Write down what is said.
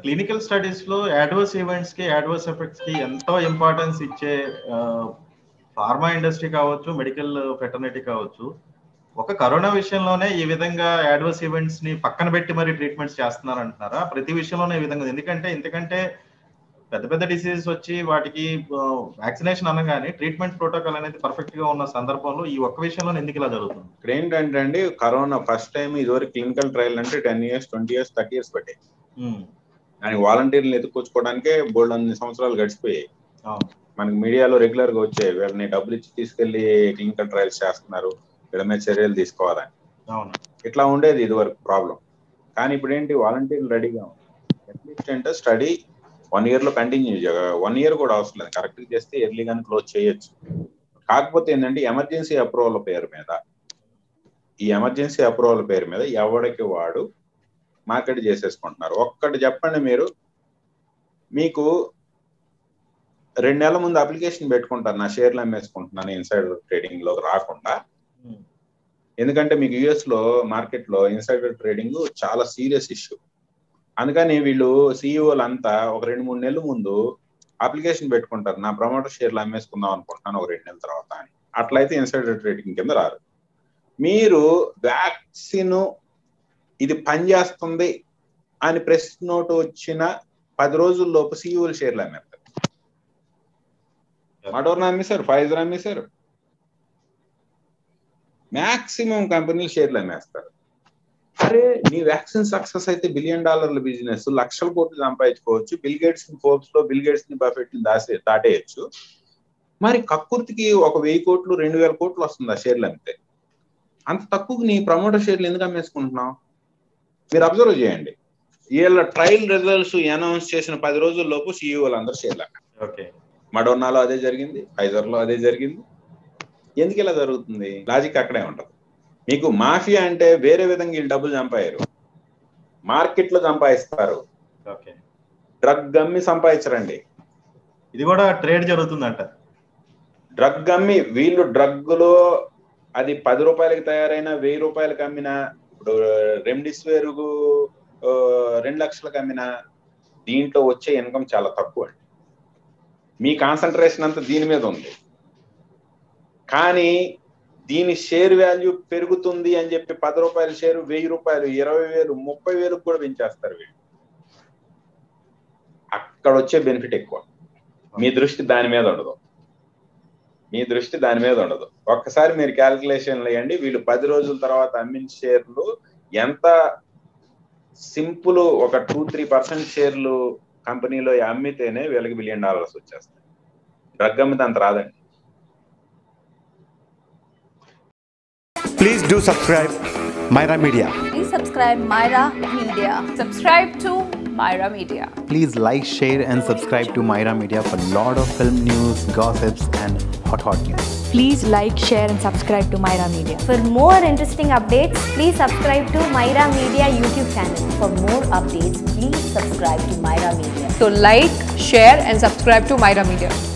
Clinical studies లో adverse events కి adverse effects కి ఎంతో ఇంపార్టెన్స్ ఇచ్చే ఫార్మా ఇండస్ట్రీ కావచ్చు మెడికల్ ఫెటర్నిటీ కావచ్చు ఒక కరోనా విషయంలోనే ఈ విధంగా అడ్వర్స్ ఈవెంట్స్ ని పక్కన పెట్టి మరి ట్రీట్మెంట్స్ చేస్తున్నారు అంటున్నారా ప్రతి విషయంలోనే ఈ విధంగా ఉంది. ఎందుకంటే ఎందుకంటే పెద్ద పెద్ద డిసీజెస్ వచ్చి వాటికి వ్యాక్సినేషన్ అనగానే ట్రీట్మెంట్ ప్రోటోకాల్ అనేది పర్ఫెక్ట్ గా ఉన్న సందర్భంలో ఈ ఒక్క విషయంలో ఎందుకు ఇలా జరుగుతుంది ఇక్కడ ఏంటంటే అండి కరోనా ఫస్ట్ టైం ఇదివరకు క్లినికల్ ట్రయల్ అంటే ten years twenty years thirty years పట్టాయి ఉమ్, దానికి వాలంటీర్లు ఎత్తుకొచ్చుకోవడానికే బోల్డ్ అన్ని సంవత్సరాలు గడిచిపోయాయి అవును మనకి మీడియాలో రెగ్యులర్ గా వచ్చాయి వీళ్ళని డబ్బులు ఇచ్చి తీసుకెళ్లి క్లినికల్ ట్రయల్స్ చేస్తున్నారు వీళ్ళ మీద చర్యలు తీసుకోవాలని అవును ఇట్లా ఉండేది ఇది వరకు ప్రాబ్లం కానీ ఇప్పుడు ఏంటి వాలంటీర్లు రెడీగా అట్లీస్ట్ అంటే స్టడీ వన్ ఇయర్ లో కంటిన్యూ వన్ ఇయర్ కూడా అవసరం లేదు కరెక్ట్ చేస్తే ఎర్లీగానే క్లోజ్ చేయొచ్చు కాకపోతే ఏంటంటే ఎమర్జెన్సీ అప్రూవల్ పేరు మీద ఈ ఎమర్జెన్సీ అప్రూవల్ పేరు మీద ఎవడికి వాడు మార్కెట్ చేసేసుకుంటున్నారు ఒక్కటి చెప్పండి మీరు మీకు రెండు నెలల ముందు అప్లికేషన్ పెట్టుకుంటారు నా షేర్లు అమ్మేసుకుంటున్నాను ఇన్సైడర్ ట్రేడింగ్ లో రాకుండా ఉమ్, ఎందుకంటే మీకు యుఎస్ లో మార్కెట్ లో ఇన్సైడర్ ట్రేడింగ్ చాలా సీరియస్ ఇష్యూ అందుకని వీళ్ళు సీఈఓలు అంతా ఒక రెండు మూడు నెలల ముందు అప్లికేషన్ పెట్టుకుంటారు నా ప్రమోటర్ షేర్లు అమ్మేసుకుందాం అనుకుంటున్నాను ఒక రెండు నెలల తర్వాత అని అట్లయితే ఇన్సైడర్ ట్రేడింగ్ కింద రారు మీరు వ్యాక్సిన్ ఇది పనిచేస్తుంది అని ప్రెస్ నోట్ వచ్చిన పది రోజుల్లోపు సీఈఓలు షేర్లు అమ్మేస్తారు మడోర్నా అమ్మేశారు ఫైజర్ అమ్మేశారు మాక్సిమం కంపెనీలు షేర్లు అమ్మేస్తారు అరే నీ వ్యాక్సిన్ సక్సెస్ అయితే బిలియన్ డాలర్ల బిజినెస్ లక్షల కోట్లు సంపాదించుకోవచ్చు బిల్ గేట్స్ ని ఫోర్బ్స్ లో బిల్ గేట్స్ ని బఫెట్ ని దాసే దాటేయచ్చు మరి కక్కుర్తికి ఒక వెయ్యి కోట్లు రెండు వేల కోట్లు వస్తుంది ఆ షేర్లు అమ్మితే అంత తక్కువకి నీ ప్రమోటర్ షేర్లు ఎందుకు అమ్మేసుకుంటున్నావు మీరు అబ్జర్వ్ చేయండి వీళ్ళ ట్రయల్ రిజల్ట్స్ అనౌన్స్ చేసిన పది రోజుల లోపు సీఈఓలు అందరూ షేర్లు అమ్మారు. ఓకే మడోనాలో అదే జరిగింది ఫైజర్ లో అదే జరిగింది ఎందుకు ఇలా జరుగుతుంది లాజిక్ అక్కడే ఉంటది మీకు మాఫియా అంటే వేరే విధంగా వీళ్ళు డబ్బులు చంపారు మార్కెట్ లో సంపాదిస్తారు ఓకే డ్రగ్ అమ్మి సంపాదించరండి ఇది కూడా ట్రేడ్ జరుగుతుందంట డ్రగ్ అమ్మి వీళ్ళు డ్రగ్ లో అది పది రూపాయలకి తయారైన వెయ్యి రూపాయలకి అమ్మిన ఇప్పుడు రెమ్డిసివిర్ రెండు లక్షలకు అమ్మిన దీంట్లో వచ్చే ఇన్కమ్ చాలా తక్కువ అండి మీ కాన్సన్ట్రేషన్ అంతా దీని మీద ఉంది కానీ దీని షేర్ వాల్యూ పెరుగుతుంది అని చెప్పి పది రూపాయల షేరు వెయ్యి రూపాయలు ఇరవై వేలు ముప్పై వేలకు కూడా పెంచేస్తారు వీళ్ళు అక్కడ వచ్చే బెనిఫిట్ ఎక్కువ మీ దృష్టి దాని మీద ఉండదు మీ దృష్టి దాని మీద ఉండదు ఒక్కసారి మీరు క్యాల్కులేషన్ వేయండి వీళ్ళు పది రోజుల తర్వాత అమ్మిన షేర్లు ఎంత సింపుల్ ఒక టూ త్రీ పర్సెంట్ షేర్లు కంపెనీలో అమ్మితేనే వీళ్ళకి బిలియన్ డాలర్స్ వచ్చేస్తాయి డ్రగ్ అమ్మితే అంత రాదండి Please do subscribe Myra Media. Please subscribe Myra Media. Subscribe to Myra Media. Please like, share, and subscribe to Myra Media for lot of film news, gossips, and hot hot news. Please like, share, and subscribe to Myra Media. For more interesting updates, please subscribe to Myra Media YouTube channel. For more updates, please subscribe to Myra Media. So like, share and subscribe to Myra Media.